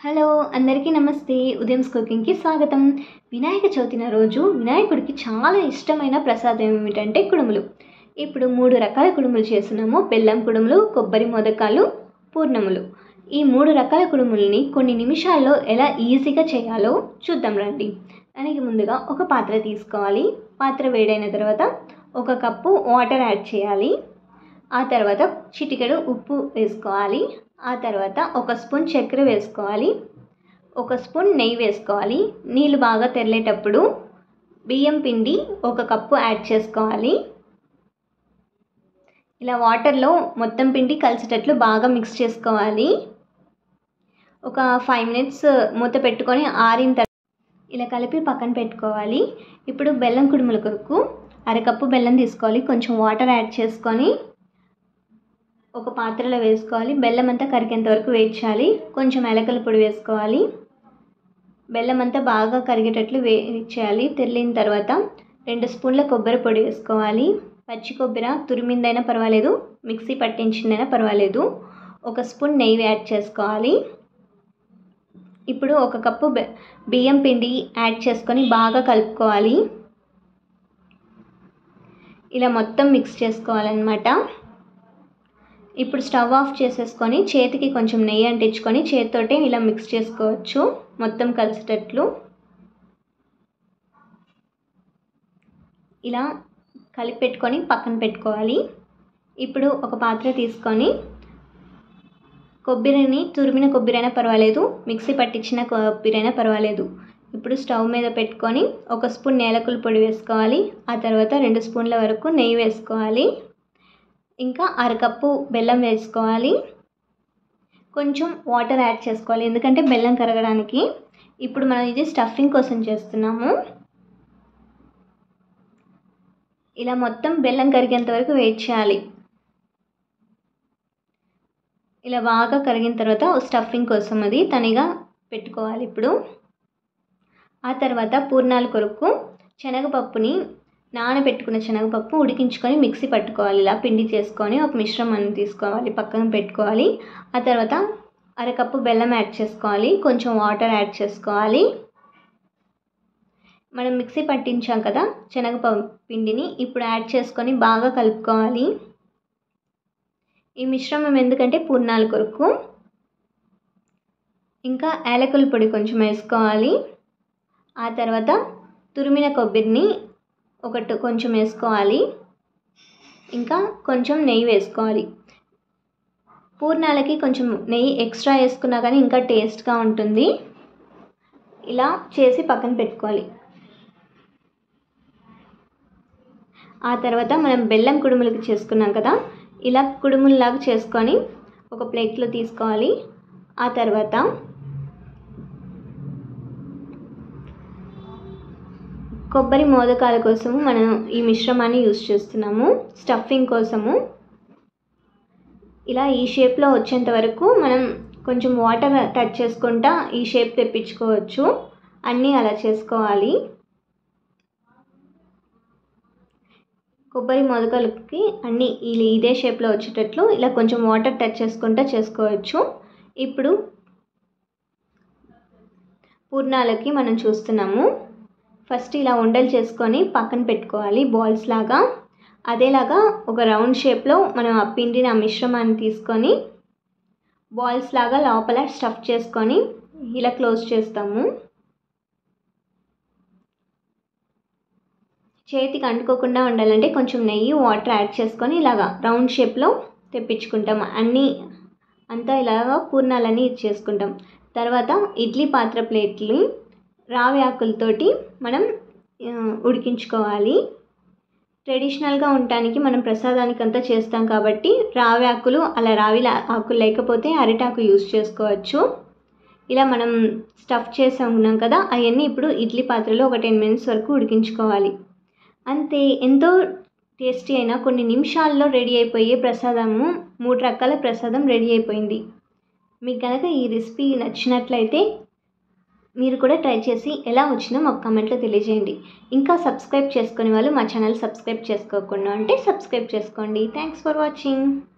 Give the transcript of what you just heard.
hello అందరికీ నమస్తే ఉదయంస్ కుకింగ్కి స్వాగతం వినాయక చవితిన రోజు వినాయకుడికి చాలా ఇష్టమైన ప్రసాదం ఏమిటంటే కుడుములు ఇప్పుడు మూడు రకాల కుడుములు చేస్తున్నాము బెల్లం కుడుములు కొబ్బరి మొదకాలు పూర్ణములు ఈ మూడు రకాల కుడుములని కొన్ని నిమిషాల్లో ఎలా ఈజీగా చేయాలో చూద్దాం రండి దానికి ముందుగా ఒక పాత్ర తీసుకోవాలి పాత్ర వేడైన తర్వాత ఒక కప్పు వాటర్ యాడ్ చేయాలి ఆ తర్వాత చిటికెడు ఉప్పు వేసుకోవాలి ఆ తర్వాత ఒక స్పూన్ చక్కెర వేసుకోవాలి ఒక స్పూన్ నెయ్యి వేసుకోవాలి నీళ్ళు బాగా తెరలేటప్పుడు బియ్యం పిండి ఒక కప్పు యాడ్ చేసుకోవాలి ఇలా వాటర్లో మొత్తం పిండి కలిసేటట్లు బాగా మిక్స్ చేసుకోవాలి ఒక ఫైవ్ మినిట్స్ మూత పెట్టుకొని ఆరిన తర్వాత ఇలా కలిపి పక్కన పెట్టుకోవాలి ఇప్పుడు బెల్లం కుడుముల కొరకు అరకప్పు బెల్లం తీసుకోవాలి కొంచెం వాటర్ యాడ్ చేసుకొని ఒక పాత్రలో వేసుకోవాలి బెల్లం అంతా కరిగేంత వరకు వెయిట్ చేయాలి కొంచెం ఎలకల పొడి వేసుకోవాలి బెల్లం అంతా బాగా కరిగేటట్లు వే చేయాలి తెల్లిన తర్వాత రెండు స్పూన్ల కొబ్బరి పొడి వేసుకోవాలి పచ్చి కొబ్బరి తురిమిందైనా పర్వాలేదు మిక్సీ పట్టించిందైనా పర్వాలేదు ఒక స్పూన్ నెయ్యి యాడ్ చేసుకోవాలి ఇప్పుడు ఒక కప్పు బియ్యం పిండి యాడ్ చేసుకొని బాగా కలుపుకోవాలి ఇలా మొత్తం మిక్స్ చేసుకోవాలన్నమాట ఇప్పుడు స్టవ్ ఆఫ్ చేసేసుకొని చేతికి కొంచెం నెయ్యి అంటించుకొని చేతితోటే ఇలా మిక్స్ చేసుకోవచ్చు మొత్తం కలిసేటట్లు ఇలా కలిపి పెట్టుకొని పక్కన పెట్టుకోవాలి ఇప్పుడు ఒక పాత్ర తీసుకొని కొబ్బరిని తురిమిన కొబ్బరి అయినా పర్వాలేదు మిక్సీ పట్టించిన కొబ్బరి అయినా పర్వాలేదు ఇప్పుడు స్టవ్ మీద పెట్టుకొని ఒక స్పూన్ నేలకుల పొడి వేసుకోవాలి ఆ తర్వాత రెండు స్పూన్ల వరకు నెయ్యి వేసుకోవాలి ఇంకా అరకప్పు బెల్లం వేసుకోవాలి కొంచెం వాటర్ యాడ్ చేసుకోవాలి ఎందుకంటే బెల్లం కరగడానికి ఇప్పుడు మనం ఇది స్టఫింగ్ కోసం చేస్తున్నాము ఇలా మొత్తం బెల్లం కరిగేంత వరకు వెయిట్ చేయాలి ఇలా బాగా కరిగిన తర్వాత స్టఫింగ్ కోసం అది తనిగా పెట్టుకోవాలి ఇప్పుడు ఆ తర్వాత పూర్ణాల కొరకు శనగపప్పుని నానబెట్టుకున్న శనగపప్పు ఉడికించుకొని మిక్సీ పట్టుకోవాలి ఇలా పిండి చేసుకొని ఒక మిశ్రమాన్ని తీసుకోవాలి పక్కన పెట్టుకోవాలి ఆ తర్వాత అరకప్పు బెల్లం యాడ్ చేసుకోవాలి కొంచెం వాటర్ యాడ్ చేసుకోవాలి మనం మిక్సీ పట్టించాం కదా శనగపప్పు పిండిని ఇప్పుడు యాడ్ చేసుకొని బాగా కలుపుకోవాలి ఈ మిశ్రమం ఎందుకంటే పూర్ణాల కొరకు ఇంకా యాలకుల పొడి కొంచెం వేసుకోవాలి ఆ తర్వాత తురిమిన కొబ్బరిని ఒకటి కొంచెం వేసుకోవాలి ఇంకా కొంచెం నెయ్యి వేసుకోవాలి పూర్ణాలకి కొంచెం నెయ్యి ఎక్స్ట్రా వేసుకున్నా కానీ ఇంకా టేస్ట్గా ఉంటుంది ఇలా చేసి పక్కన పెట్టుకోవాలి ఆ తర్వాత మనం బెల్లం కుడుములకి చేసుకున్నాం కదా ఇలా కుడుముల్లాగా చేసుకొని ఒక ప్లేట్లో తీసుకోవాలి ఆ తర్వాత కొబ్బరి మోదకాల కోసము మనం ఈ మిశ్రమాన్ని యూస్ చేస్తున్నాము స్టఫింగ్ కోసము ఇలా ఈ షేప్లో వచ్చేంత వరకు మనం కొంచెం వాటర్ టచ్ చేసుకుంటా ఈ షేప్ తెప్పించుకోవచ్చు అన్నీ అలా చేసుకోవాలి కొబ్బరి మొదకలకి అన్నీ ఇలా ఇదే షేప్లో వచ్చేటట్లు ఇలా కొంచెం వాటర్ టచ్ చేసుకుంటా చేసుకోవచ్చు ఇప్పుడు పూర్ణాలకి మనం చూస్తున్నాము ఫస్ట్ ఇలా ఉండలు చేసుకొని పక్కన పెట్టుకోవాలి బాల్స్ లాగా అదేలాగా ఒక రౌండ్ షేప్లో మనం ఆ పిండిని ఆ మిశ్రమాన్ని తీసుకొని బాల్స్ లాగా లోపల స్టఫ్ చేసుకొని ఇలా క్లోజ్ చేస్తాము చేతికి అంటుకోకుండా ఉండాలంటే కొంచెం నెయ్యి వాటర్ యాడ్ చేసుకొని ఇలాగా రౌండ్ షేప్లో తెప్పించుకుంటాం అన్నీ అంతా ఇలాగా పూర్ణాలన్నీ ఇచ్చేసుకుంటాం తర్వాత ఇడ్లీ పాత్ర ప్లేట్లు రావి ఆకులతోటి మనం ఉడికించుకోవాలి ట్రెడిషనల్గా ఉండటానికి మనం ప్రసాదానికి అంతా చేస్తాం కాబట్టి రావి ఆకులు అలా రావి ఆకులు లేకపోతే అరిటాకు యూస్ చేసుకోవచ్చు ఇలా మనం స్టఫ్ చేసి ఉన్నాం కదా అవన్నీ ఇప్పుడు ఇడ్లీ పాత్రలో ఒక టెన్ మినిట్స్ వరకు ఉడికించుకోవాలి అంతే ఎంతో టేస్టీ అయిన కొన్ని నిమిషాల్లో రెడీ అయిపోయే ప్రసాదము మూడు రకాల ప్రసాదం రెడీ అయిపోయింది మీకు కనుక ఈ రెసిపీ నచ్చినట్లయితే మీరు కూడా ట్రై చేసి ఎలా వచ్చిందో మాకు కామెంట్లో తెలియజేయండి ఇంకా సబ్స్క్రైబ్ చేసుకునే వాళ్ళు మా ఛానల్ సబ్స్క్రైబ్ చేసుకోకుండా అంటే సబ్స్క్రైబ్ చేసుకోండి థ్యాంక్స్ ఫర్ వాచింగ్